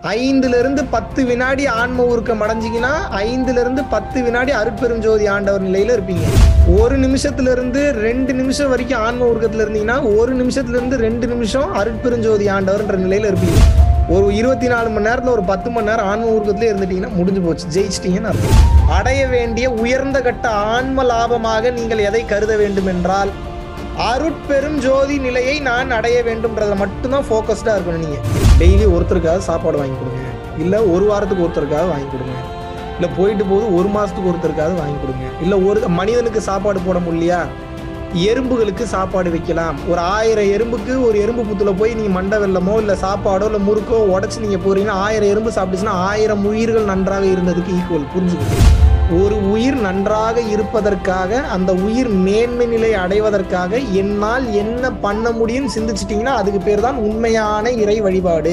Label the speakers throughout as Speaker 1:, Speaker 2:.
Speaker 1: ஐந்துல இருந்து பத்து வினாடி ஆன்ம ஊர்க்கம் அடைஞ்சிங்கன்னா ஐந்துல இருந்து பத்து வினாடி அருட்பெருஞ்சோதி ஆண்டவர் நிலையில இருப்பீங்க ஒரு நிமிஷத்துல இருந்து ரெண்டு நிமிஷம் வரைக்கும் ஆன்ம ஊர்க்கத்துல இருந்தீங்கன்னா ஒரு நிமிஷத்துல இருந்து ரெண்டு நிமிஷம் அருட்பெருஞ்சோதி ஆண்டவர்ன்ற நிலையில இருப்பீங்க ஒரு இருபத்தி நாலு மணி நேரத்துல ஒரு பத்து மணி நேரம் ஆன்ம ஊர்க்கத்திலே இருந்துட்டீங்கன்னா முடிஞ்சு போச்சு ஜெயிச்சிட்டீங்கன்னு அர்த்தம் அடைய வேண்டிய உயர்ந்த கட்ட ஆன்ம லாபமாக நீங்கள் எதை கருத வேண்டும் என்றால் அருட்பெரும் ஜோதி நிலையை நான் அடைய வேண்டும்ன்றதுல மட்டும்தான் ஃபோக்கஸ்டா இருக்கணும் நீங்க டெய்லி ஒருத்தருக்காவது சாப்பாடு வாங்கி கொடுங்க இல்ல ஒரு வாரத்துக்கு ஒருத்தருக்காவது வாங்கி கொடுங்க இல்ல போயிட்டு போது ஒரு மாசத்துக்கு ஒருத்தருக்காவது வாங்கி கொடுங்க இல்ல ஒரு மனிதனுக்கு சாப்பாடு போட முடியலையா எறும்புகளுக்கு சாப்பாடு வைக்கலாம் ஒரு ஆயிரம் எறும்புக்கு ஒரு எறும்பு புத்துல போய் நீங்க மண்டை வெள்ளமோ இல்ல சாப்பாடோ இல்ல முறுக்கோ உடச்சு நீங்க போறீங்கன்னா ஆயிரம் எறும்பு சாப்பிட்டுச்சுன்னா ஆயிரம் உயிர்கள் நன்றாக இருந்ததுக்கு ஈக்குவல் புரிஞ்சுக்கணும் ஒரு உயிர் நன்றாக இருப்பதற்காக அந்த உயிர் மேன்மை நிலை அடைவதற்காக என்னால் என்ன பண்ண முடியும் சிந்திச்சிட்டீங்கன்னா அதுக்கு பேர் தான் உண்மையான இறை வழிபாடு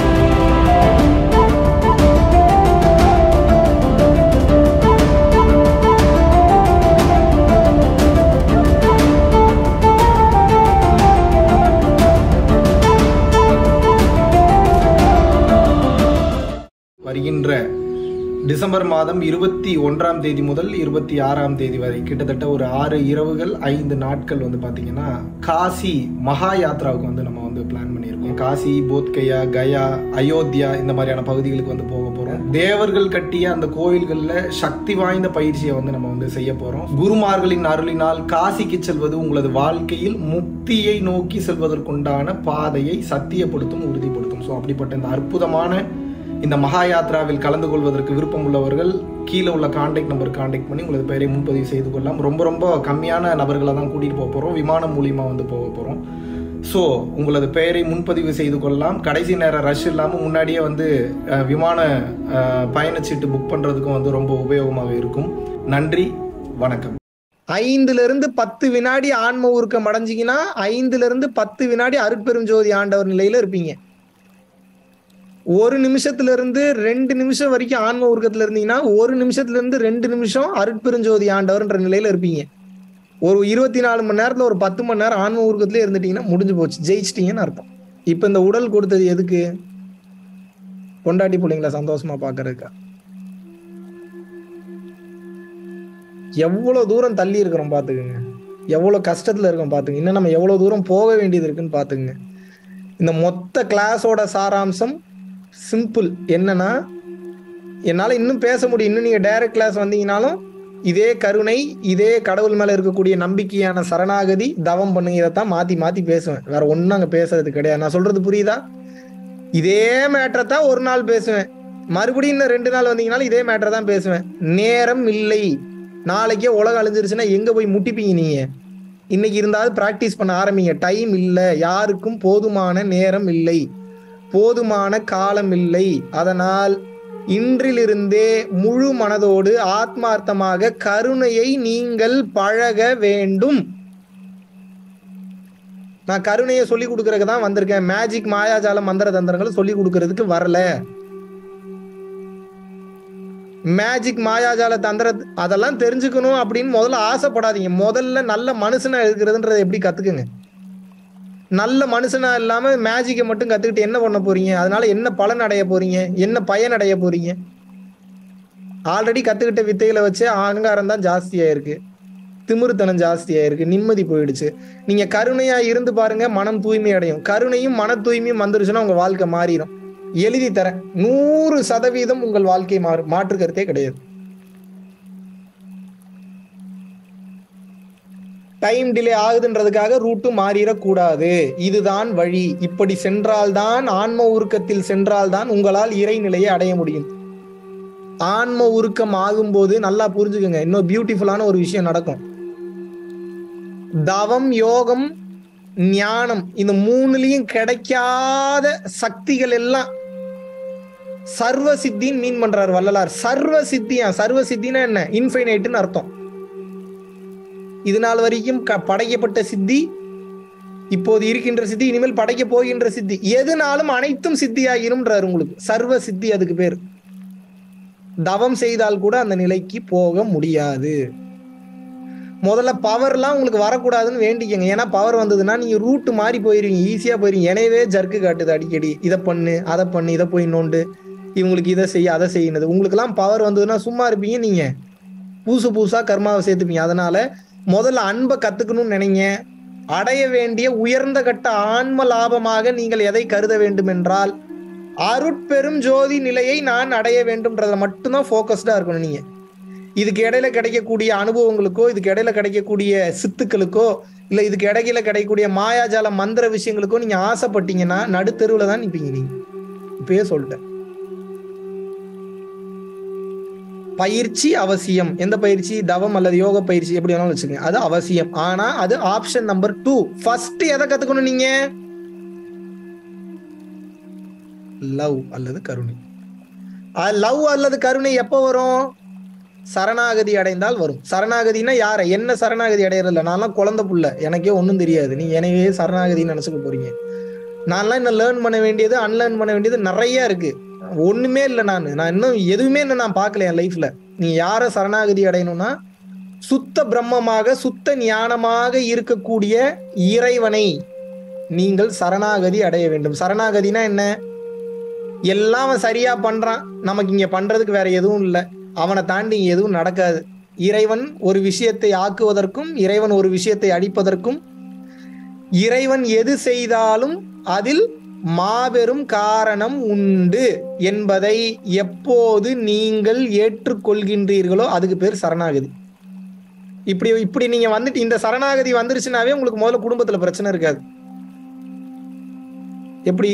Speaker 1: வருகின்ற டிசம்பர் மாதம் இருபத்தி ஒன்றாம் தேதி முதல் இருபத்தி ஆறாம் தேதி வரை கிட்டத்தட்ட ஒரு ஆறு இரவுகள் ஐந்து நாட்கள் வந்து பார்த்தீங்கன்னா காசி மகா யாத்ராவுக்கு வந்து நம்ம வந்து பிளான் பண்ணியிருக்கோம் காசி போத்கயா கயா அயோத்தியா இந்த மாதிரியான பகுதிகளுக்கு வந்து போக போகிறோம் தேவர்கள் கட்டிய அந்த கோயில்களில் சக்தி வாய்ந்த பயிற்சியை வந்து நம்ம வந்து செய்ய போகிறோம் குருமார்களின் அருளினால் காசிக்கு செல்வது உங்களது வாழ்க்கையில் முக்தியை நோக்கி செல்வதற்குண்டான பாதையை சத்தியப்படுத்தும் உறுதிப்படுத்தும் ஸோ அப்படிப்பட்ட இந்த அற்புதமான இந்த மகா யாத்ராவில் கலந்து கொள்வதற்கு விருப்பம் உள்ளவர்கள் கீழே உள்ள காண்டாக்ட் நம்பர் காண்டாக்ட் பண்ணி உங்களது பெயரை முன்பதிவு செய்து கொள்ளலாம் ரொம்ப ரொம்ப கம்மியான நபர்களை தான் கூட்டிகிட்டு போக போகிறோம் விமானம் மூலியமா வந்து போக போகிறோம் ஸோ உங்களது பெயரை முன்பதிவு செய்து கொள்ளலாம் கடைசி நேரம் ரஷ் இல்லாமல் முன்னாடியே வந்து அஹ், விமான அஹ், பயணச்சீட்டு புக் பண்ணுறதுக்கும் வந்து ரொம்ப உபயோகமாக இருக்கும் நன்றி வணக்கம் ஐந்துல இருந்து பத்து வினாடி ஆன்ம ஊர்க்கம் அடைஞ்சிங்கன்னா ஐந்துல இருந்து பத்து வினாடி அருட்பெருஞ்சோதி ஆண்டவர் நிலையில இருப்பீங்க ஒரு நிமிஷத்துல இருந்து ரெண்டு நிமிஷம் வரைக்கும் ஆன்ம ஊர்க்கத்துல இருந்தீங்கன்னா ஒரு நிமிஷத்துல இருந்து ரெண்டு நிமிஷம் அருட்பெருஞ்சோதி ஆண்டவர்ன்ற நிலையில இருப்பீங்க ஒரு இருபத்தி நாலு மணி நேரத்துல ஒரு பத்து மணி நேரம் ஆன்ம ஊர்க்கத்திலே இருந்துட்டீங்கன்னா முடிஞ்சு போச்சு ஜெயிச்சிட்டீங்கன்னு அர்த்தம் இப்ப இந்த உடல் கொடுத்தது எதுக்கு பொண்டாட்டி பிள்ளைங்களை சந்தோஷமா பாக்குறதுக்கா எவ்வளவு தூரம் தள்ளி இருக்கிறோம் பாத்துக்கோங்க எவ்வளவு கஷ்டத்துல இருக்கோம் பாத்துங்க இன்னும் நம்ம எவ்வளவு தூரம் போக வேண்டியது இருக்குன்னு பாத்துங்க இந்த மொத்த கிளாஸோட சாராம்சம் சிம்பிள் என்னன்னா என்னால இன்னும் பேச முடியும் இன்னும் நீங்க டைரக்ட் கிளாஸ் வந்தீங்கனாலும் இதே கருணை இதே கடவுள் மேல இருக்கக்கூடிய நம்பிக்கையான சரணாகதி தவம் பண்ணுங்க இதைத்தான் மாத்தி மாத்தி பேசுவேன் வேற ஒண்ணும் அங்க பேசுறது கிடையாது நான் சொல்றது புரியுதா இதே மேட்டரை தான் ஒரு நாள் பேசுவேன் மறுபடியும் இன்னும் ரெண்டு நாள் வந்தீங்கனாலும் இதே மேட்டரை தான் பேசுவேன் நேரம் இல்லை நாளைக்கே உலகம் அழிஞ்சிருச்சுன்னா எங்க போய் முட்டிப்பீங்க நீங்க இன்னைக்கு இருந்தாலும் பிராக்டிஸ் பண்ண ஆரம்பிங்க டைம் இல்லை யாருக்கும் போதுமான நேரம் இல்லை போதுமான காலம் இல்லை அதனால் இன்றிலிருந்தே முழு மனதோடு ஆத்மார்த்தமாக கருணையை நீங்கள் பழக வேண்டும் நான் கருணையை சொல்லி கொடுக்கறதுக்கு தான் வந்திருக்கேன் மேஜிக் மாயாஜால மந்திர தந்திரங்களை சொல்லி கொடுக்கறதுக்கு வரல மேஜிக் மாயாஜால தந்திர அதெல்லாம் தெரிஞ்சுக்கணும் அப்படின்னு முதல்ல ஆசைப்படாதீங்க முதல்ல நல்ல மனுஷனா இருக்கிறதுன்றதை எப்படி கத்துக்குங்க நல்ல மனுஷனா இல்லாம மேஜிக்கை மட்டும் கத்துக்கிட்டு என்ன பண்ண போறீங்க அதனால என்ன பலன் அடைய போறீங்க என்ன பயன் அடைய போறீங்க ஆல்ரெடி கத்துக்கிட்ட வித்தைகளை வச்சு அகங்காரம் தான் ஜாஸ்தியா இருக்கு திமிருத்தனம் ஜாஸ்தியா இருக்கு நிம்மதி போயிடுச்சு நீங்க கருணையா இருந்து பாருங்க மனம் தூய்மை அடையும் கருணையும் மன தூய்மையும் வந்துருச்சுன்னா உங்க வாழ்க்கை மாறிடும் எழுதி தரேன் நூறு சதவீதம் உங்கள் வாழ்க்கை மாறு மாற்று கருத்தே கிடையாது டைம் டிலே ஆகுதுன்றதுக்காக ரூட்டு மாறிடக்கூடாது இதுதான் வழி இப்படி சென்றால்தான் ஆன்ம உருக்கத்தில் சென்றால்தான் உங்களால் இறைநிலையை அடைய முடியும் ஆன்ம உருக்கம் ஆகும்போது நல்லா புரிஞ்சுக்கோங்க இன்னும் பியூட்டிஃபுல்லான ஒரு விஷயம் நடக்கும் தவம் யோகம் ஞானம் இந்த மூணுலயும் கிடைக்காத சக்திகள் எல்லாம் சர்வ சித்தின்னு மீன் பண்றாரு வள்ளலார் சர்வ சித்தியா சர்வ சித்தினா என்ன இன்ஃபைனைட்னு அர்த்தம் இது நாள் வரைக்கும் க- படைக்கப்பட்ட சித்தி இப்போது இருக்கின்ற சித்தி இனிமேல் படைக்க போகின்ற சித்தி எதுனாலும் அனைத்தும் சித்தியாகிரும்ன்றார் உங்களுக்கு சர்வ சித்தி அதுக்கு பேர் தவம் செய்தால் கூட அந்த நிலைக்கு போக முடியாது முதல்ல பவர்லாம் உங்களுக்கு வரக்கூடாதுன்னு வேண்டிக்கங்க ஏன்னா பவர் வந்ததுன்னா நீங்க ரூட் மாறி போயிருவீங்க ஈஸியா போயிருவீங்க எனவே ஜர்க்கு காட்டுது அடிக்கடி இதை பண்ணு அதை பண்ணு இதை போய் நோண்டு இவங்களுக்கு இதை செய்ய அதை செய்யணுது உங்களுக்குலாம் பவர் வந்ததுன்னா சும்மா இருப்பீங்க நீங்க புதுசு புதுசா கர்மாவை சேர்த்துப்பீங்க அதனால முதல்ல அன்பை கத்துக்கணும்னு நினைங்க அடைய வேண்டிய உயர்ந்த கட்ட ஆன்ம லாபமாக நீங்கள் எதை கருத வேண்டும் என்றால் அருட்பெரும் ஜோதி நிலையை நான் அடைய வேண்டும்ன்றதுல மட்டும்தான் ஃபோக்கஸ்டா இருக்கணும் நீங்க இதுக்கு இடையில கிடைக்கக்கூடிய அனுபவங்களுக்கோ இதுக்கு இடையில கிடைக்கக்கூடிய சித்துக்களுக்கோ இல்ல இதுக்கு இடையில கிடைக்கக்கூடிய மாயாஜால மந்திர விஷயங்களுக்கோ நீங்க ஆசைப்பட்டீங்கன்னா நடுத்தெருவுல தான் நிப்பீங்க நீங்க இப்பயே சொல்லிட்டேன் பயிற்சி அவசியம் எந்த பயிற்சி தவம் அல்லது யோக பயிற்சி எப்படி வேணாலும் வச்சுக்கோங்க அது அவசியம் ஆனா அது ஆப்ஷன் நம்பர் டூ ஃபர்ஸ்ட் எதை கத்துக்கணும் நீங்க லவ் அல்லது கருணை லவ் அல்லது கருணை எப்போ வரும் சரணாகதி அடைந்தால் வரும் சரணாகதினா யாரை என்ன சரணாகதி அடையறதில்ல நான்லாம் குழந்தை புள்ள எனக்கே ஒன்றும் தெரியாது நீ எனவே சரணாகதின்னு நினைச்சுக்க போறீங்க நான்லாம் இன்னும் லேர்ன் பண்ண வேண்டியது அன்லேர்ன் பண்ண வேண்டியது நிறைய இருக்கு ஒண்ணுமே இல்லை நான் நான் இன்னும் எதுவுமே இன்னும் நான் பார்க்கல என் லைஃப்ல நீ யாரை சரணாகதி அடையணும்னா சுத்த பிரம்மமாக சுத்த ஞானமாக இருக்கக்கூடிய இறைவனை நீங்கள் சரணாகதி அடைய வேண்டும் சரணாகதினா என்ன எல்லாம் அவன் சரியா பண்றான் நமக்கு இங்க பண்றதுக்கு வேற எதுவும் இல்லை அவனை தாண்டி இங்க எதுவும் நடக்காது இறைவன் ஒரு விஷயத்தை ஆக்குவதற்கும் இறைவன் ஒரு விஷயத்தை அடிப்பதற்கும் இறைவன் எது செய்தாலும் அதில் மாபெரும் காரணம் உண்டு என்பதை எப்போது நீங்கள் ஏற்றுக்கொள்கின்றீர்களோ அதுக்கு பேர் சரணாகதி இப்படி இப்படி நீங்க வந்துட்டு இந்த சரணாகதி வந்துருச்சுனாவே உங்களுக்கு முதல்ல குடும்பத்துல பிரச்சனை இருக்காது எப்படி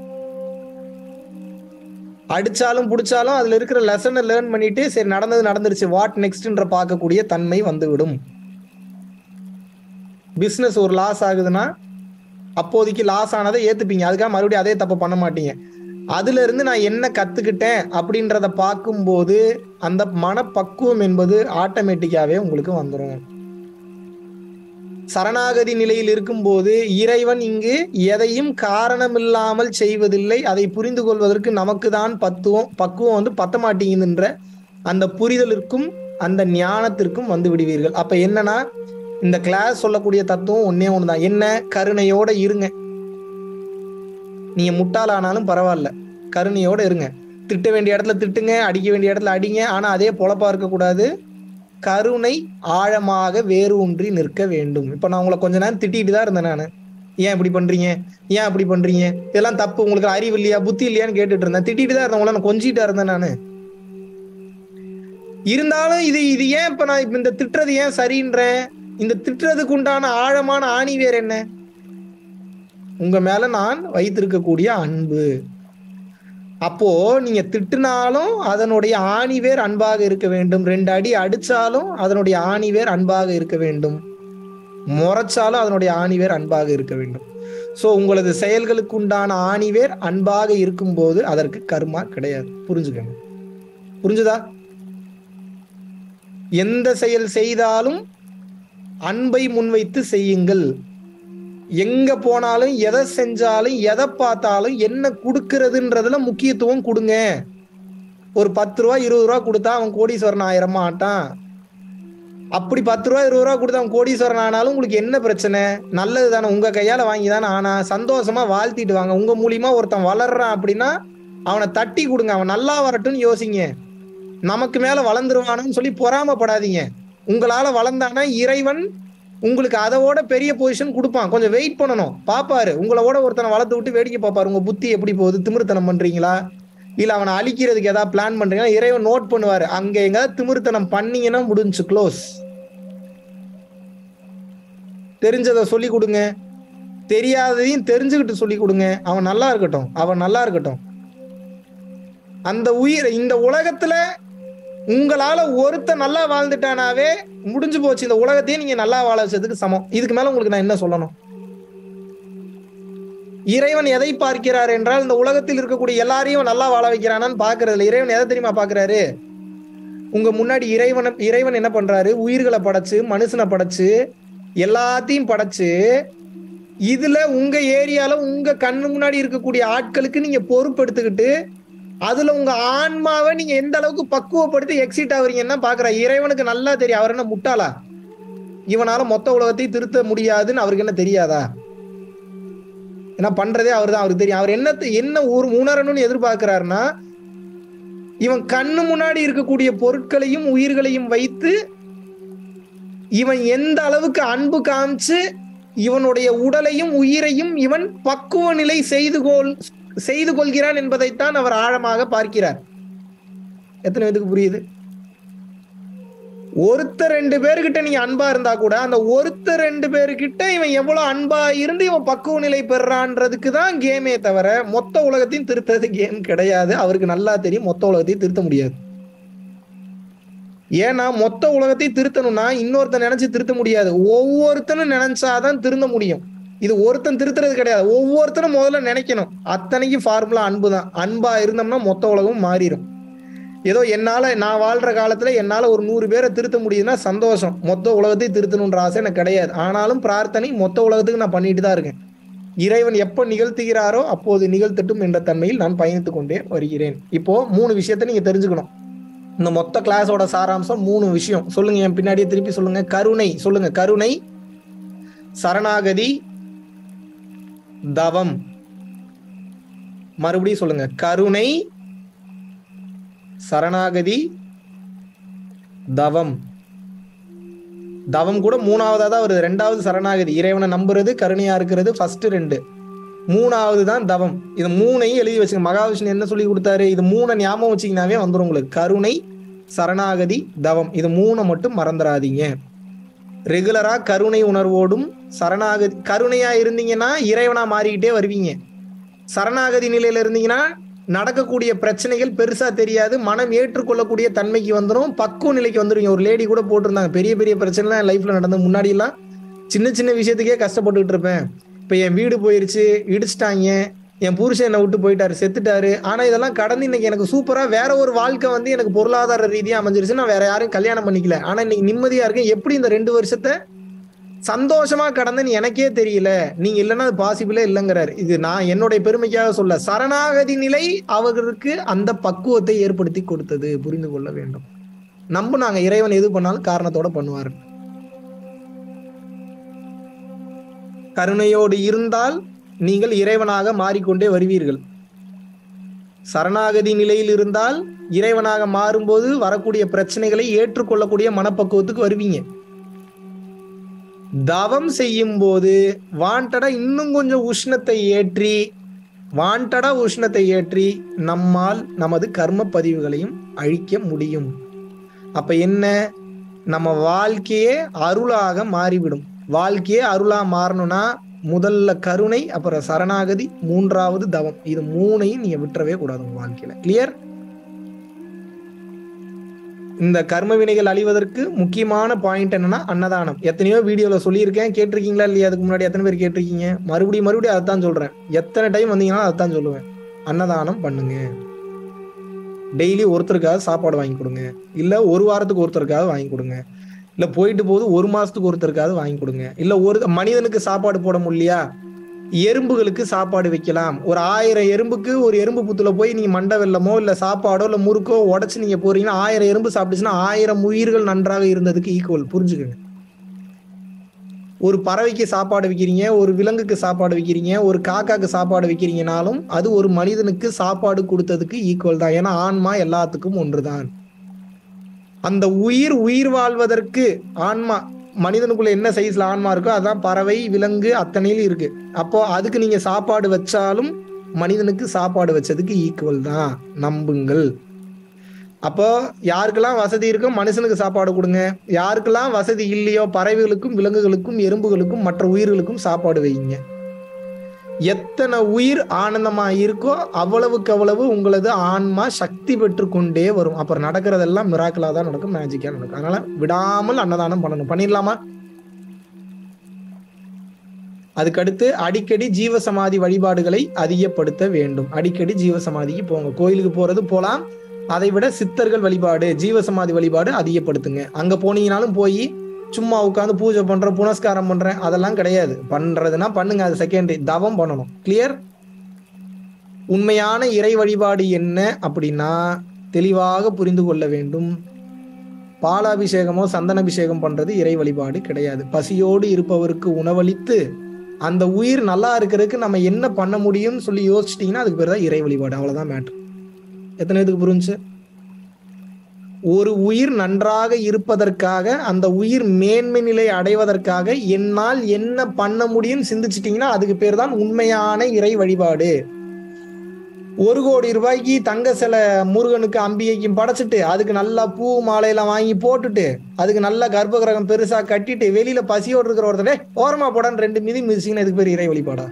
Speaker 1: அடிச்சாலும் புடிச்சாலும் அதுல இருக்கிற லெசனை லேர்ன் பண்ணிட்டு சரி நடந்தது நடந்துருச்சு வாட் நெக்ஸ்ட்ன்ற பார்க்கக்கூடிய தன்மை வந்துவிடும் பிசினஸ் ஒரு லாஸ் ஆகுதுன்னா அப்போதைக்கு லாஸ் ஆனதை ஏத்துப்பீங்க அதுக்காக மறுபடியும் அதே தப்பு பண்ண மாட்டீங்க அதுல இருந்து நான் என்ன கத்துக்கிட்டேன் அப்படின்றத பார்க்கும்போது அந்த மனப்பக்குவம் என்பது ஆட்டோமேட்டிக்காவே உங்களுக்கு வந்துடும் சரணாகதி நிலையில் இருக்கும்போது இறைவன் இங்கு எதையும் காரணமில்லாமல் செய்வதில்லை அதை புரிந்து கொள்வதற்கு நமக்கு தான் பத்துவம் பக்குவம் வந்து பத்த மாட்டேங்குதுன்ற அந்த புரிதலிற்கும் அந்த ஞானத்திற்கும் வந்து விடுவீர்கள் அப்ப என்னன்னா இந்த கிளாஸ் சொல்லக்கூடிய தத்துவம் ஒன்னே ஒண்ணுதான் என்ன கருணையோட இருங்க நீங்க முட்டாளானாலும் பரவாயில்ல கருணையோட இருங்க திட்ட வேண்டிய இடத்துல திட்டுங்க அடிக்க வேண்டிய இடத்துல அடிங்க ஆனா அதே பொழப்பா இருக்கக்கூடாது கருணை ஆழமாக வேறு ஒன்றி நிற்க வேண்டும் இப்ப நான் உங்களை கொஞ்ச நேரம் திட்டிட்டு தான் இருந்தேன் நான் ஏன் இப்படி பண்றீங்க ஏன் அப்படி பண்றீங்க இதெல்லாம் தப்பு உங்களுக்கு அறிவு இல்லையா புத்தி இல்லையான்னு கேட்டுட்டு இருந்தேன் திட்டிட்டு தான் இருந்தேன் உங்களை நான் கொஞ்சிட்டா இருந்தேன் நான் இருந்தாலும் இது இது ஏன் இப்ப நான் இப்ப இந்த திட்டுறது ஏன் சரின்றேன் இந்த திட்டுறதுக்கு உண்டான ஆழமான ஆணி வேர் என்ன உங்க மேல நான் வைத்திருக்கக்கூடிய அன்பு அப்போ நீங்க திட்டுனாலும் அதனுடைய ஆணிவேர் அன்பாக இருக்க வேண்டும் ரெண்டு அடி அடிச்சாலும் அதனுடைய ஆணிவேர் அன்பாக இருக்க வேண்டும் முறைச்சாலும் அதனுடைய ஆணிவேர் அன்பாக இருக்க வேண்டும் சோ உங்களது செயல்களுக்கு உண்டான ஆணிவேர் அன்பாக இருக்கும்போது அதற்கு கர்மா கிடையாது புரிஞ்சுக்கங்க புரிஞ்சுதா எந்த செயல் செய்தாலும் அன்பை முன்வைத்து செய்யுங்கள் எங்க போனாலும் எதை செஞ்சாலும் எதை பார்த்தாலும் என்ன கொடுக்கறதுன்றதுல முக்கியத்துவம் கொடுங்க ஒரு பத்து ரூபா இருபது ரூபா கொடுத்தா அவன் கோடீஸ்வரன் ஆயிரமா ஆட்டான் அப்படி பத்து ரூபா இருபது ரூபா கொடுத்து அவன் கோடீஸ்வரன் ஆனாலும் உங்களுக்கு என்ன பிரச்சனை நல்லது தானே உங்க கையால வாங்கி தானே ஆனா சந்தோஷமா வாழ்த்திட்டு வாங்க உங்க மூலியமா ஒருத்தன் வளர்றான் அப்படின்னா அவனை தட்டி கொடுங்க அவன் நல்லா வரட்டும்னு யோசிங்க நமக்கு மேல வளர்ந்துருவானுன்னு சொல்லி பொறாமப்படாதீங்க உங்களால வளர்ந்தானா இறைவன் உங்களுக்கு அதோட பெரிய பொசிஷன் கொடுப்பான் கொஞ்சம் வெயிட் பண்ணணும் பாப்பாரு உங்களோட ஒருத்தனை வளர்த்து விட்டு வேடிக்கை பார்ப்பாரு உங்க புத்தி எப்படி போகுது திமிருத்தனம் பண்றீங்களா இல்ல அவனை அழிக்கிறதுக்கு ஏதாவது பிளான் பண்றீங்களா இறைவன் நோட் பண்ணுவாரு அங்க எங்காவது திமிருத்தனம் பண்ணீங்கன்னா முடிஞ்சு க்ளோஸ் தெரிஞ்சதை சொல்லி கொடுங்க தெரியாததையும் தெரிஞ்சுக்கிட்டு சொல்லி கொடுங்க அவன் நல்லா இருக்கட்டும் அவன் நல்லா இருக்கட்டும் அந்த உயிர் இந்த உலகத்துல உங்களால ஒருத்த நல்லா வாழ்ந்துட்டானாவே முடிஞ்சு போச்சு இந்த உலகத்தையே நீங்க நல்லா வாழ வச்சதுக்கு சமம் இதுக்கு மேல உங்களுக்கு நான் என்ன சொல்லணும் இறைவன் எதை பார்க்கிறார் என்றால் இந்த உலகத்தில் இருக்கக்கூடிய எல்லாரையும் நல்லா வாழ வைக்கிறானான்னு பாக்குறதுல இறைவன் எதை தெரியுமா பாக்குறாரு உங்க முன்னாடி இறைவன் இறைவன் என்ன பண்றாரு உயிர்களை படைச்சு மனுஷனை படைச்சு எல்லாத்தையும் படைச்சு இதுல உங்க ஏரியால உங்க கண்ணு முன்னாடி இருக்கக்கூடிய ஆட்களுக்கு நீங்க பொறுப்பெடுத்துக்கிட்டு அதுல உங்க ஆன்மாவை நீங்க எந்த அளவுக்கு பக்குவப்படுத்தி எக்ஸிட் ஆகுறீங்கன்னா பாக்குற இறைவனுக்கு நல்லா தெரியும் அவர் என்ன முட்டாளா இவனால மொத்த உலகத்தை திருத்த முடியாதுன்னு அவருக்கு என்ன தெரியாதா ஏன்னா பண்றதே அவர் தான் அவருக்கு தெரியும் அவர் என்னத்தை என்ன ஒரு உணரணும்னு எதிர்பார்க்கிறாருன்னா இவன் கண்ணு முன்னாடி இருக்கக்கூடிய பொருட்களையும் உயிர்களையும் வைத்து இவன் எந்த அளவுக்கு அன்பு காமிச்சு இவனுடைய உடலையும் உயிரையும் இவன் பக்குவ நிலை செய்து கொள் செய்து கொள்கிறான் என்பதைத்தான் அவர் ஆழமாக பார்க்கிறார் எத்தனை பேருக்கு புரியுது ஒருத்தர் ரெண்டு பேர்கிட்ட நீங்க அன்பா இருந்தா கூட அந்த ஒருத்தர் ரெண்டு பேர்கிட்ட இவன் எவ்வளவு அன்பா இருந்து இவன் பக்குவ நிலை பெறான்றதுக்கு தான் கேமே தவிர மொத்த உலகத்தையும் திருத்தது கேம் கிடையாது அவருக்கு நல்லா தெரியும் மொத்த உலகத்தையும் திருத்த முடியாது ஏன்னா மொத்த உலகத்தையும் திருத்தணும்னா இன்னொருத்தன் நினைச்சு திருத்த முடியாது ஒவ்வொருத்தனும் நினைச்சாதான் திருந்த முடியும் இது ஒருத்தன் திருத்துறது கிடையாது ஒவ்வொருத்தரும் முதல்ல நினைக்கணும் அத்தனைக்கும் ஃபார்முலா அன்பு தான் அன்பா இருந்தோம்னா மொத்த உலகமும் மாறிடும் ஏதோ என்னால நான் வாழ்ற காலத்துல என்னால ஒரு நூறு பேரை திருத்த முடியுதுன்னா சந்தோஷம் மொத்த உலகத்தை திருத்தணுன்ற ஆசை எனக்கு கிடையாது ஆனாலும் பிரார்த்தனை மொத்த உலகத்துக்கு நான் பண்ணிட்டு தான் இருக்கேன் இறைவன் எப்போ நிகழ்த்துகிறாரோ அப்போது நிகழ்த்தட்டும் என்ற தன்மையில் நான் பயணித்துக் கொண்டே வருகிறேன் இப்போ மூணு விஷயத்த நீங்க தெரிஞ்சுக்கணும் இந்த மொத்த கிளாஸோட சாராம்சம் மூணு விஷயம் சொல்லுங்க என் பின்னாடியே திருப்பி சொல்லுங்க கருணை சொல்லுங்க கருணை சரணாகதி தவம் மறுபடியும் சொல்லுங்க கருணை சரணாகதி தவம் தவம் கூட மூணாவதா தான் வருது ரெண்டாவது சரணாகதி இறைவனை நம்புறது கருணையா இருக்கிறது ஃபர்ஸ்ட் ரெண்டு மூணாவது தான் தவம் இது மூணையும் எழுதி வச்சுங்க மகாவிஷ்ணு என்ன சொல்லி கொடுத்தாரு இது மூணை ஞாபகம் வச்சீங்கன்னாவே வந்துடும் உங்களுக்கு கருணை சரணாகதி தவம் இது மூணை மட்டும் மறந்துடாதீங்க ரெகுலரா கருணை உணர்வோடும் சரணாகதி கருணையா இருந்தீங்கன்னா இறைவனா மாறிக்கிட்டே வருவீங்க சரணாகதி நிலையில இருந்தீங்கன்னா நடக்கக்கூடிய பிரச்சனைகள் பெருசா தெரியாது மனம் ஏற்றுக்கொள்ளக்கூடிய தன்மைக்கு வந்துடும் பக்குவ நிலைக்கு வந்துருவீங்க ஒரு லேடி கூட போட்டிருந்தாங்க பெரிய பெரிய பிரச்சனைலாம் என் லைஃப்ல நடந்த முன்னாடி எல்லாம் சின்ன சின்ன விஷயத்துக்கே கஷ்டப்பட்டுக்கிட்டு இருப்பேன் இப்ப என் வீடு போயிருச்சு இடிச்சிட்டாங்க என் புருஷன் என்னை விட்டு போயிட்டாரு செத்துட்டாரு ஆனா இதெல்லாம் கடந்து இன்னைக்கு எனக்கு சூப்பரா வேற ஒரு வாழ்க்கை வந்து எனக்கு பொருளாதார ரீதியா அமைஞ்சிருச்சு நான் வேற யாரையும் கல்யாணம் பண்ணிக்கல ஆனா இன்னைக்கு நிம்மதியா இருக்கேன் எப்படி இந்த ரெண்டு வருஷத்தை சந்தோஷமா கடந்தன்னு எனக்கே தெரியல நீங்க இல்லைன்னா அது பாசிபிளே இல்லைங்கிறாரு இது நான் என்னுடைய பெருமைக்காக சொல்ல சரணாகதி நிலை அவர்களுக்கு அந்த பக்குவத்தை ஏற்படுத்தி கொடுத்தது புரிந்து கொள்ள வேண்டும் நம்புனாங்க இறைவன் எது பண்ணாலும் காரணத்தோட பண்ணுவாரு கருணையோடு இருந்தால் நீங்கள் இறைவனாக மாறிக்கொண்டே வருவீர்கள் சரணாகதி நிலையில் இருந்தால் இறைவனாக மாறும்போது வரக்கூடிய பிரச்சனைகளை ஏற்றுக்கொள்ளக்கூடிய மனப்பக்குவத்துக்கு வருவீங்க தவம் செய்யும் போது வாண்டடா இன்னும் கொஞ்சம் உஷ்ணத்தை ஏற்றி வாண்டடா உஷ்ணத்தை ஏற்றி நம்மால் நமது கர்ம பதிவுகளையும் அழிக்க முடியும் அப்ப என்ன நம்ம வாழ்க்கையே அருளாக மாறிவிடும் வாழ்க்கையே அருளா மாறணும்னா முதல்ல கருணை அப்புறம் சரணாகதி மூன்றாவது தவம் இது மூணையும் நீங்க விட்டுறவே கூடாது உங்க வாழ்க்கையில கிளியர் இந்த கர்ம வினைகள் அழிவதற்கு முக்கியமான பாயிண்ட் என்னன்னா அன்னதானம் எத்தனையோ வீடியோல சொல்லியிருக்கேன் கேட்டிருக்கீங்களா இல்லையா அதுக்கு முன்னாடி எத்தனை பேர் கேட்டிருக்கீங்க மறுபடியும் மறுபடியும் அதான் சொல்றேன் எத்தனை டைம் வந்தீங்கன்னா அதான் சொல்லுவேன் அன்னதானம் பண்ணுங்க டெய்லி ஒருத்தருக்காக சாப்பாடு வாங்கி கொடுங்க இல்ல ஒரு வாரத்துக்கு ஒருத்தருக்காக வாங்கி கொடுங்க இல்ல போயிட்டு போது ஒரு மாசத்துக்கு ஒருத்தருக்காவது வாங்கி கொடுங்க இல்ல ஒரு மனிதனுக்கு சாப்பாடு போட முடியலையா எறும்புகளுக்கு சாப்பாடு வைக்கலாம் ஒரு ஆயிரம் எறும்புக்கு ஒரு எறும்பு புத்துல போய் நீங்க மண்டை வெள்ளமோ இல்ல சாப்பாடோ இல்ல முறுக்கோ உடச்சு நீங்க போறீங்கன்னா ஆயிரம் எறும்பு சாப்பிட்டுச்சுன்னா ஆயிரம் உயிர்கள் நன்றாக இருந்ததுக்கு ஈக்குவல் புரிஞ்சுக்கங்க ஒரு பறவைக்கு சாப்பாடு வைக்கிறீங்க ஒரு விலங்குக்கு சாப்பாடு வைக்கிறீங்க ஒரு காக்காக்கு சாப்பாடு வைக்கிறீங்கனாலும் அது ஒரு மனிதனுக்கு சாப்பாடு கொடுத்ததுக்கு ஈக்குவல் தான் ஏன்னா ஆன்மா எல்லாத்துக்கும் ஒன்றுதான் அந்த உயிர் உயிர் வாழ்வதற்கு ஆன்மா மனிதனுக்குள்ள என்ன சைஸ்ல ஆன்மா இருக்கோ அதான் பறவை விலங்கு அத்தனையிலும் இருக்கு அப்போ அதுக்கு நீங்க சாப்பாடு வச்சாலும் மனிதனுக்கு சாப்பாடு வச்சதுக்கு ஈக்குவல் தான் நம்புங்கள் அப்போ யாருக்கெல்லாம் வசதி இருக்கோ மனுஷனுக்கு சாப்பாடு கொடுங்க யாருக்கெல்லாம் வசதி இல்லையோ பறவைகளுக்கும் விலங்குகளுக்கும் எறும்புகளுக்கும் மற்ற உயிர்களுக்கும் சாப்பாடு வைங்க எத்தனை உயிர் ஆனந்தமா இருக்கோ அவ்வளவுக்கு அவ்வளவு உங்களது ஆன்மா சக்தி பெற்று கொண்டே வரும் அப்புறம் நடக்கிறதெல்லாம் மிராக்கலா தான் நடக்கும் மேஜிக்கா நடக்கும் அதனால விடாமல் அன்னதானம் பண்ணணும் பண்ணிடலாமா அதுக்கடுத்து அடிக்கடி ஜீவசமாதி வழிபாடுகளை அதிகப்படுத்த வேண்டும் அடிக்கடி ஜீவசமாதிக்கு போங்க கோயிலுக்கு போறது போலாம் அதை விட சித்தர்கள் வழிபாடு ஜீவசமாதி வழிபாடு அதிகப்படுத்துங்க அங்க போனீங்கனாலும் போய் சும்மா உட்காந்து பூஜை பண்றேன் புனஸ்காரம் பண்றேன் அதெல்லாம் கிடையாது பண்றதுன்னா பண்ணுங்க அது செகண்டரி தவம் பண்ணணும் கிளியர் உண்மையான இறை வழிபாடு என்ன அப்படின்னா தெளிவாக புரிந்து கொள்ள வேண்டும் பாலாபிஷேகமோ சந்தனாபிஷேகம் பண்றது இறை வழிபாடு கிடையாது பசியோடு இருப்பவருக்கு உணவளித்து அந்த உயிர் நல்லா இருக்கிறதுக்கு நம்ம என்ன பண்ண முடியும்னு சொல்லி யோசிச்சிட்டிங்கன்னா அதுக்கு பேர் தான் இறை வழிபாடு அவ்வளவுதான் மேட்ரு எத்தனை இதுக்கு புரிஞ்சு ஒரு உயிர் நன்றாக இருப்பதற்காக அந்த உயிர் மேன்மை நிலை அடைவதற்காக என்னால் என்ன பண்ண முடியும்னு சிந்திச்சிட்டீங்கன்னா அதுக்கு பேர் தான் உண்மையான இறை வழிபாடு ஒரு கோடி ரூபாய்க்கு தங்க சிலை முருகனுக்கு அம்பிகைக்கும் படைச்சிட்டு அதுக்கு நல்லா பூ மாலையெல்லாம் வாங்கி போட்டுட்டு அதுக்கு நல்ல கர்ப்ப கிரகம் பெருசா கட்டிட்டு வெளியில பசியோடு இருக்கிற ஒருத்தர் ஓரமா போடான்னு ரெண்டு மிதி மிதிச்சிங்கன்னா இதுக்கு பேர் இறை வழிபாடா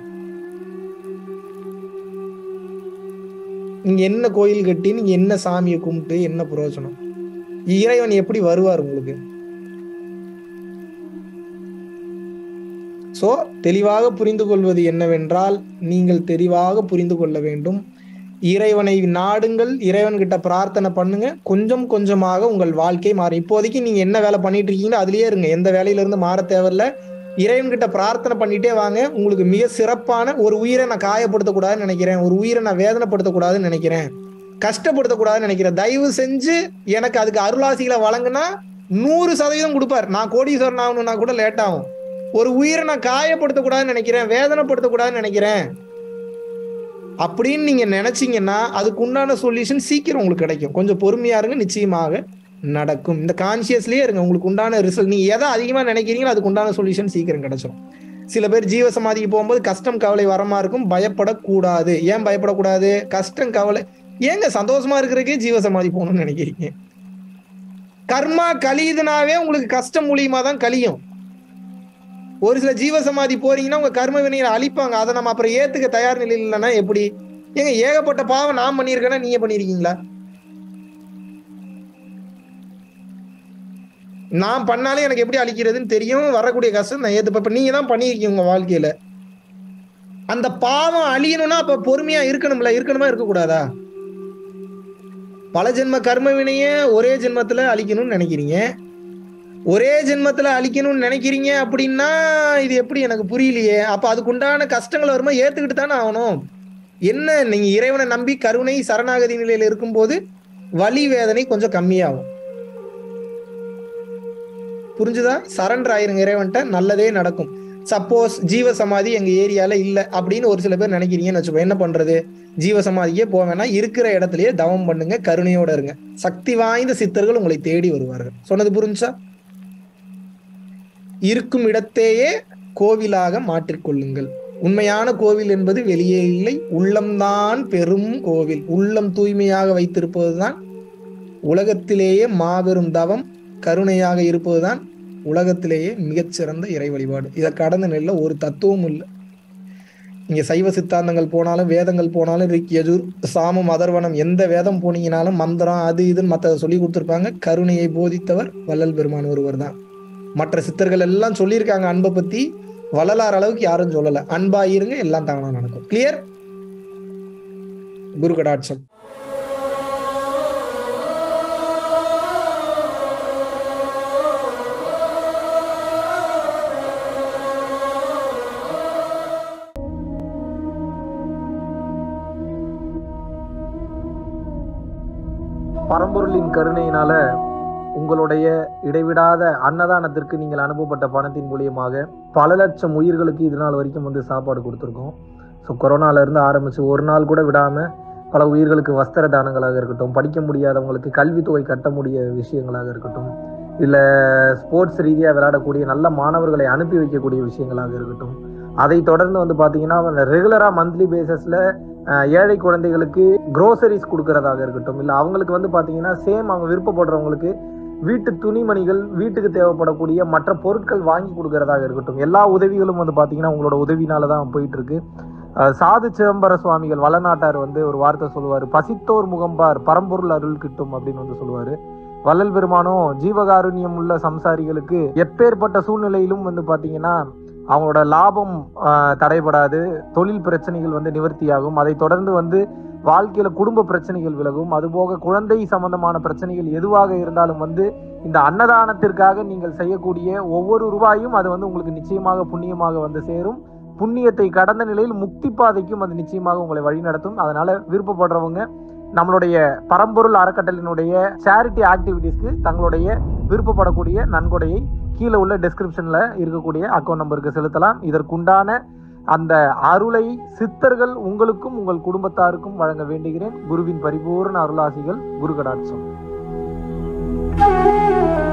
Speaker 1: நீங்க என்ன கோயில் கட்டி நீங்க என்ன சாமியை கும்பிட்டு என்ன பிரயோஜனம் இறைவன் எப்படி வருவார் உங்களுக்கு சோ தெளிவாக புரிந்து கொள்வது என்னவென்றால் நீங்கள் தெளிவாக புரிந்து கொள்ள வேண்டும் இறைவனை நாடுங்கள் இறைவன் கிட்ட பிரார்த்தனை பண்ணுங்க கொஞ்சம் கொஞ்சமாக உங்கள் வாழ்க்கை மாறும் இப்போதைக்கு நீங்க என்ன வேலை பண்ணிட்டு இருக்கீங்களோ அதுலயே இருங்க எந்த வேலையில இருந்து மாற தேவையில்ல இறைவன் கிட்ட பிரார்த்தனை பண்ணிட்டே வாங்க உங்களுக்கு மிக சிறப்பான ஒரு உயிரை நான் காயப்படுத்தக்கூடாதுன்னு நினைக்கிறேன் ஒரு உயிரை நான் வேதனைப்படுத்தக்கூடாதுன்னு நினைக்கிறேன் கஷ்டப்படுத்தக்கூடாதுன்னு நினைக்கிறேன் தயவு செஞ்சு எனக்கு அதுக்கு அருளாசிகளை வழங்குனா நூறு சதவீதம் கொடுப்பார் நான் கோடீஸ்வரன் ஆகணும்னா கூட லேட் ஆகும் ஒரு உயிரை நான் காயப்படுத்தக்கூடாதுன்னு நினைக்கிறேன் வேதனைப்படுத்தக்கூடாதுன்னு நினைக்கிறேன் அப்படின்னு நீங்க நினைச்சீங்கன்னா அதுக்கு உண்டான சொல்யூஷன் சீக்கிரம் உங்களுக்கு கிடைக்கும் கொஞ்சம் பொறுமையா இருங்க நிச்சயமாக நடக்கும் இந்த கான்சியஸ்லயே இருங்க உங்களுக்கு உண்டான ரிசல்ட் நீங்க எதை அதிகமா நினைக்கிறீங்களோ அதுக்கு உண்டான சொல்யூஷன் சீக்கிரம் கிடைச்சிடும் சில பேர் ஜீவ சமாதிக்கு போகும்போது கஷ்டம் கவலை வரமா இருக்கும் பயப்படக்கூடாது ஏன் பயப்படக்கூடாது கஷ்டம் கவலை ஏங்க சந்தோஷமா இருக்கிறதுக்கே ஜீவ சமாதி போகணும்னு நினைக்கிறீங்க கர்மா கழியுதுனாவே உங்களுக்கு கஷ்டம் மூலியமா தான் கழியும் ஒரு சில ஜீவ சமாதி போறீங்கன்னா உங்க கர்ம வினையை அழிப்பாங்க அதை நம்ம அப்புறம் ஏத்துக்க தயார் நிலையில் இல்லைன்னா எப்படி ஏங்க ஏகப்பட்ட பாவம் நான் பண்ணியிருக்கேன்னா நீங்க பண்ணிருக்கீங்களா நான் பண்ணாலே எனக்கு எப்படி அழிக்கிறதுன்னு தெரியும் வரக்கூடிய கஷ்டம் நான் ஏத்துப்ப இப்ப நீங்க தான் பண்ணியிருக்கீங்க உங்க வாழ்க்கையில அந்த பாவம் அழியணும்னா அப்ப பொறுமையா இருக்கணும்ல இருக்கணுமா இருக்கக்கூடாதா பல ஜென்ம கர்ம வினைய ஒரே ஜென்மத்துல அழிக்கணும்னு நினைக்கிறீங்க ஒரே ஜென்மத்துல அழிக்கணும்னு நினைக்கிறீங்க அப்படின்னா இது எப்படி எனக்கு புரியலையே அப்ப அதுக்கு உண்டான கஷ்டங்கள் வருமா ஏத்துக்கிட்டு தானே ஆகணும் என்ன நீங்க இறைவனை நம்பி கருணை சரணாகதி நிலையில இருக்கும்போது வலி வேதனை கொஞ்சம் கம்மியாகும் புரிஞ்சுதா சரண்டர் ஆயிருங்க இறைவன்ட்ட நல்லதே நடக்கும் சப்போஸ் ஜீவ சமாதி எங்க ஏரியால இல்ல அப்படின்னு ஒரு சில பேர் நினைக்கிறீங்கன்னு வச்சுக்கோ என்ன பண்றது ஜீவ சமாதிக்கே போவேன்னா இருக்கிற இடத்துலயே தவம் பண்ணுங்க கருணையோட இருங்க சக்தி வாய்ந்த சித்தர்கள் உங்களை தேடி வருவார்கள் சொன்னது புரிஞ்சா இருக்கும் இடத்தையே கோவிலாக மாற்றிக்கொள்ளுங்கள் உண்மையான கோவில் என்பது வெளியே இல்லை உள்ளம்தான் பெரும் கோவில் உள்ளம் தூய்மையாக வைத்திருப்பதுதான் உலகத்திலேயே மாபெரும் தவம் கருணையாக இருப்பதுதான் உலகத்திலேயே மிகச்சிறந்த இறை வழிபாடு இதை கடந்த நிலையில ஒரு தத்துவமும் இல்லை இங்க சைவ சித்தாந்தங்கள் போனாலும் வேதங்கள் போனாலும் ரிக் யஜுர் சாமம் அதர்வனம் எந்த வேதம் போனீங்கனாலும் மந்திரம் அது இதுன்னு மற்றதை சொல்லி கொடுத்துருப்பாங்க கருணையை போதித்தவர் வள்ளல் பெருமான் ஒருவர் தான் மற்ற சித்தர்கள் எல்லாம் சொல்லியிருக்காங்க அன்பை பத்தி வள்ளலார் அளவுக்கு யாரும் சொல்லல அன்பா இருங்க எல்லாம் தானா நடக்கும் கிளியர் குரு கடாட்சம் பரம்பொருளின் கருணையினால உங்களுடைய இடைவிடாத அன்னதானத்திற்கு நீங்கள் அனுப்பப்பட்ட பணத்தின் மூலியமாக பல லட்சம் உயிர்களுக்கு இது நாள் வரைக்கும் வந்து சாப்பாடு கொடுத்துருக்கோம் ஸோ கொரோனால இருந்து ஆரம்பிச்சு ஒரு நாள் கூட விடாம பல உயிர்களுக்கு வஸ்திர தானங்களாக இருக்கட்டும் படிக்க முடியாதவங்களுக்கு கல்வித்தொகை கட்ட முடிய விஷயங்களாக இருக்கட்டும் இல்லை ஸ்போர்ட்ஸ் ரீதியாக விளையாடக்கூடிய நல்ல மாணவர்களை அனுப்பி வைக்கக்கூடிய விஷயங்களாக இருக்கட்டும் அதை தொடர்ந்து வந்து பார்த்தீங்கன்னா ரெகுலராக மந்த்லி பேசிஸில் ஏழை குழந்தைகளுக்கு க்ரோசரிஸ் கொடுக்கறதாக இருக்கட்டும் இல்லை அவங்களுக்கு வந்து பார்த்தீங்கன்னா சேம் அவங்க விருப்பப்படுறவங்களுக்கு வீட்டு துணிமணிகள் வீட்டுக்கு தேவைப்படக்கூடிய மற்ற பொருட்கள் வாங்கி கொடுக்கறதாக இருக்கட்டும் எல்லா உதவிகளும் வந்து பார்த்தீங்கன்னா உங்களோட உதவினால தான் போயிட்டு இருக்கு அஹ் சாது சிதம்பர சுவாமிகள் வளநாட்டார் வந்து ஒரு வார்த்தை சொல்லுவார் பசித்தோர் முகம்பார் பரம்பொருள் அருள் கிட்டும் அப்படின்னு வந்து சொல்லுவார் வள்ளல் பெருமானும் ஜீவகாருண்யம் உள்ள சம்சாரிகளுக்கு எப்பேற்பட்ட சூழ்நிலையிலும் வந்து பார்த்தீங்கன்னா அவங்களோட லாபம் ஆஹ், தடைபடாது தொழில் பிரச்சனைகள் வந்து நிவர்த்தியாகும் அதை தொடர்ந்து வந்து வாழ்க்கையில குடும்ப பிரச்சனைகள் விலகும் அதுபோக குழந்தை சம்பந்தமான பிரச்சனைகள் எதுவாக இருந்தாலும் வந்து இந்த அன்னதானத்திற்காக நீங்கள் செய்யக்கூடிய ஒவ்வொரு ரூபாயும் அது வந்து உங்களுக்கு நிச்சயமாக புண்ணியமாக வந்து சேரும் புண்ணியத்தை கடந்த நிலையில் முக்தி பாதைக்கும் அது நிச்சயமாக உங்களை வழிநடத்தும் அதனால விருப்பப்படுறவங்க நம்மளுடைய பரம்பொருள் அறக்கட்டளையினுடைய சேரிட்டி ஆக்டிவிட்டீஸ்க்கு தங்களுடைய விருப்பப்படக்கூடிய நன்கொடையை கீழே உள்ள டெஸ்கிரிப்ஷன்ல இருக்கக்கூடிய அக்கௌண்ட் நம்பருக்கு செலுத்தலாம் இதற்குண்டான அந்த அருளை சித்தர்கள் உங்களுக்கும் உங்கள் குடும்பத்தாருக்கும் வழங்க வேண்டுகிறேன் குருவின் பரிபூர்ண அருளாசிகள் குரு கடாட்சம்